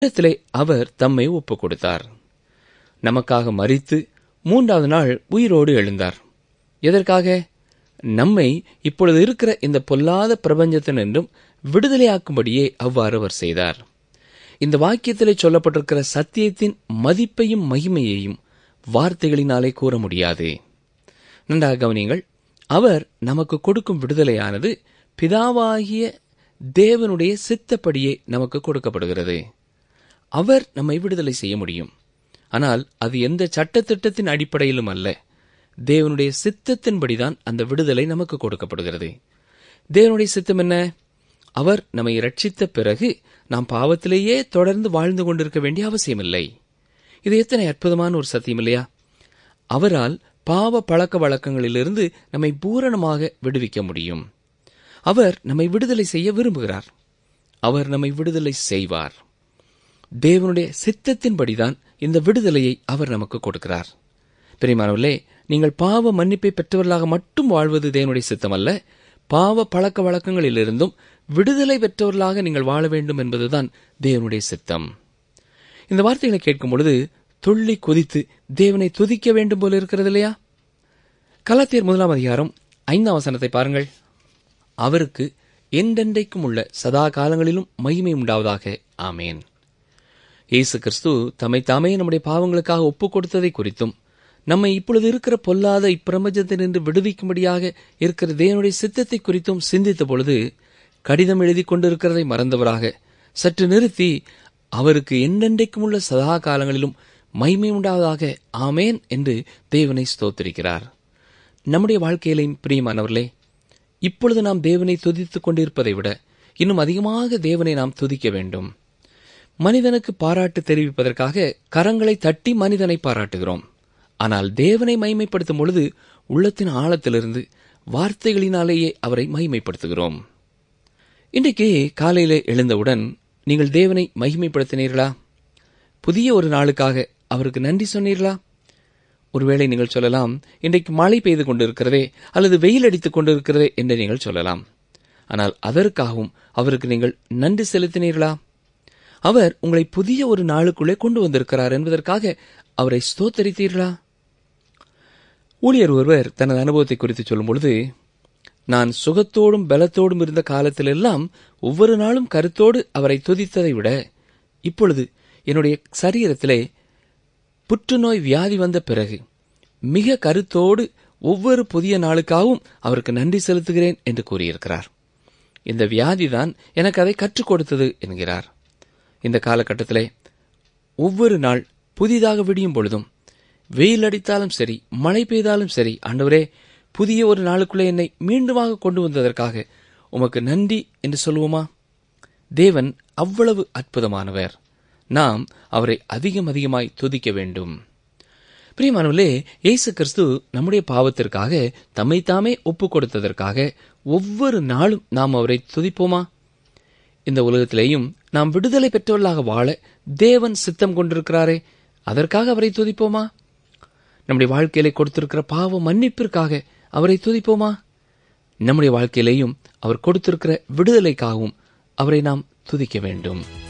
இடத்திலே அவர் தம்மை ஒப்புக் கொடுத்தார் நமக்காக மரித்து மூன்றாவது நாள் உயிரோடு எழுந்தார் எதற்காக நம்மை இப்பொழுது இருக்கிற இந்த பொல்லாத பிரபஞ்சத்தினின்றும் விடுதலையாக்கும்படியே அவ்வாறு அவர் செய்தார் இந்த வாக்கியத்திலே சொல்லப்பட்டிருக்கிற சத்தியத்தின் மதிப்பையும் மகிமையையும் வார்த்தைகளினாலே கூற முடியாது நன்றாக கவனியுங்கள் அவர் நமக்கு கொடுக்கும் விடுதலையானது பிதாவாகிய தேவனுடைய சித்தப்படியே நமக்கு கொடுக்கப்படுகிறது அவர் நம்மை விடுதலை செய்ய முடியும் ஆனால் அது எந்த சட்டத்திட்டத்தின் அடிப்படையிலும் அல்ல தேவனுடைய சித்தத்தின்படிதான் அந்த விடுதலை நமக்கு கொடுக்கப்படுகிறது தேவனுடைய சித்தம் என்ன அவர் நம்மை ரட்சித்த பிறகு நாம் பாவத்திலேயே தொடர்ந்து வாழ்ந்து கொண்டிருக்க வேண்டிய அவசியமில்லை இது எத்தனை அற்புதமான ஒரு சத்தியம் இல்லையா அவரால் பாவ பழக்க வழக்கங்களிலிருந்து நம்மை பூரணமாக விடுவிக்க முடியும் அவர் நம்மை விடுதலை செய்ய விரும்புகிறார் அவர் நம்மை விடுதலை செய்வார் தேவனுடைய சித்தத்தின்படிதான் இந்த விடுதலையை அவர் நமக்கு கொடுக்கிறார் பெரியமானவர்களே நீங்கள் பாவ மன்னிப்பை பெற்றவர்களாக மட்டும் வாழ்வது தேவனுடைய சித்தம் அல்ல பாவ பழக்க வழக்கங்களிலிருந்தும் விடுதலை பெற்றவர்களாக நீங்கள் வாழ வேண்டும் என்பதுதான் தேவனுடைய சித்தம் இந்த வார்த்தைகளை கேட்கும் பொழுது துள்ளி குதித்து தேவனை துதிக்க வேண்டும் போல இருக்கிறது இல்லையா கலாத்தியர் முதலாம் அதிகாரம் ஐந்தாம் வசனத்தை பாருங்கள் அவருக்கு என்றென்றைக்கும் உள்ள சதா காலங்களிலும் மகிமை உண்டாவதாக ஆமேன் இயேசு கிறிஸ்து தம்மை தாமே நம்முடைய பாவங்களுக்காக ஒப்புக் கொடுத்ததை குறித்தும் நம்மை இப்பொழுது இருக்கிற பொல்லாத இப்பிரபஞ்சத்தினின்று விடுவிக்கும்படியாக இருக்கிற தேவனுடைய சித்தத்தை குறித்தும் சிந்தித்த பொழுது கடிதம் எழுதி கொண்டிருக்கிறதை மறந்தவராக சற்று நிறுத்தி அவருக்கு என்றென்றைக்கும் உள்ள சதா காலங்களிலும் மகிமை உண்டாவதாக ஆமேன் என்று தேவனை ஸ்தோத்திரிக்கிறார் நம்முடைய வாழ்க்கையிலையும் பிரியமானவர்களே இப்பொழுது நாம் தேவனை துதித்துக் கொண்டிருப்பதை விட இன்னும் அதிகமாக தேவனை நாம் துதிக்க வேண்டும் மனிதனுக்கு பாராட்டு தெரிவிப்பதற்காக கரங்களை தட்டி மனிதனை பாராட்டுகிறோம் ஆனால் தேவனை மைமைப்படுத்தும் பொழுது உள்ளத்தின் ஆழத்திலிருந்து வார்த்தைகளினாலேயே அவரை மகிமைப்படுத்துகிறோம் இன்றைக்கு காலையிலே எழுந்தவுடன் நீங்கள் தேவனை மகிமைப்படுத்தினீர்களா புதிய ஒரு நாளுக்காக அவருக்கு நன்றி சொன்னீர்களா ஒருவேளை நீங்கள் சொல்லலாம் இன்றைக்கு மழை பெய்து கொண்டிருக்கிறதே அல்லது வெயில் அடித்துக் கொண்டிருக்கிறதே என்று நீங்கள் சொல்லலாம் ஆனால் அதற்காகவும் அவருக்கு நீங்கள் நன்றி செலுத்தினீர்களா அவர் உங்களை புதிய ஒரு நாளுக்குள்ளே கொண்டு வந்திருக்கிறார் என்பதற்காக அவரை ஸ்தோத்தரித்தீர்களா ஊழியர் ஒருவர் தனது அனுபவத்தை குறித்து சொல்லும் பொழுது நான் சுகத்தோடும் பலத்தோடும் இருந்த காலத்திலெல்லாம் ஒவ்வொரு நாளும் கருத்தோடு அவரை துதித்ததை விட இப்பொழுது என்னுடைய சரீரத்திலே புற்றுநோய் வியாதி வந்த பிறகு மிக கருத்தோடு ஒவ்வொரு புதிய நாளுக்காகவும் அவருக்கு நன்றி செலுத்துகிறேன் என்று கூறியிருக்கிறார் இந்த வியாதிதான் எனக்கு அதை கற்றுக் கொடுத்தது என்கிறார் இந்த காலகட்டத்திலே ஒவ்வொரு நாள் புதிதாக விடியும் பொழுதும் வெயில் அடித்தாலும் சரி மழை பெய்தாலும் சரி ஆண்டவரே புதிய ஒரு நாளுக்குள்ளே என்னை மீண்டுமாக கொண்டு வந்ததற்காக உமக்கு நன்றி என்று சொல்லுவோமா தேவன் அவ்வளவு அற்புதமானவர் நாம் அவரை அதிகம் அதிகமாய் துதிக்க வேண்டும் பிரியமானவர்களே இயேசு கிறிஸ்து நம்முடைய பாவத்திற்காக தம்மை தாமே ஒப்புக் கொடுத்ததற்காக ஒவ்வொரு நாளும் நாம் அவரை துதிப்போமா இந்த உலகத்திலேயும் நாம் விடுதலை பெற்றவர்களாக வாழ தேவன் சித்தம் கொண்டிருக்கிறாரே அதற்காக அவரை துதிப்போமா நம்முடைய வாழ்க்கையிலே கொடுத்திருக்கிற பாவ மன்னிப்பிற்காக அவரை துதிப்போமா நம்முடைய வாழ்க்கையிலேயும் அவர் கொடுத்திருக்கிற விடுதலைக்காகவும் அவரை நாம் துதிக்க வேண்டும்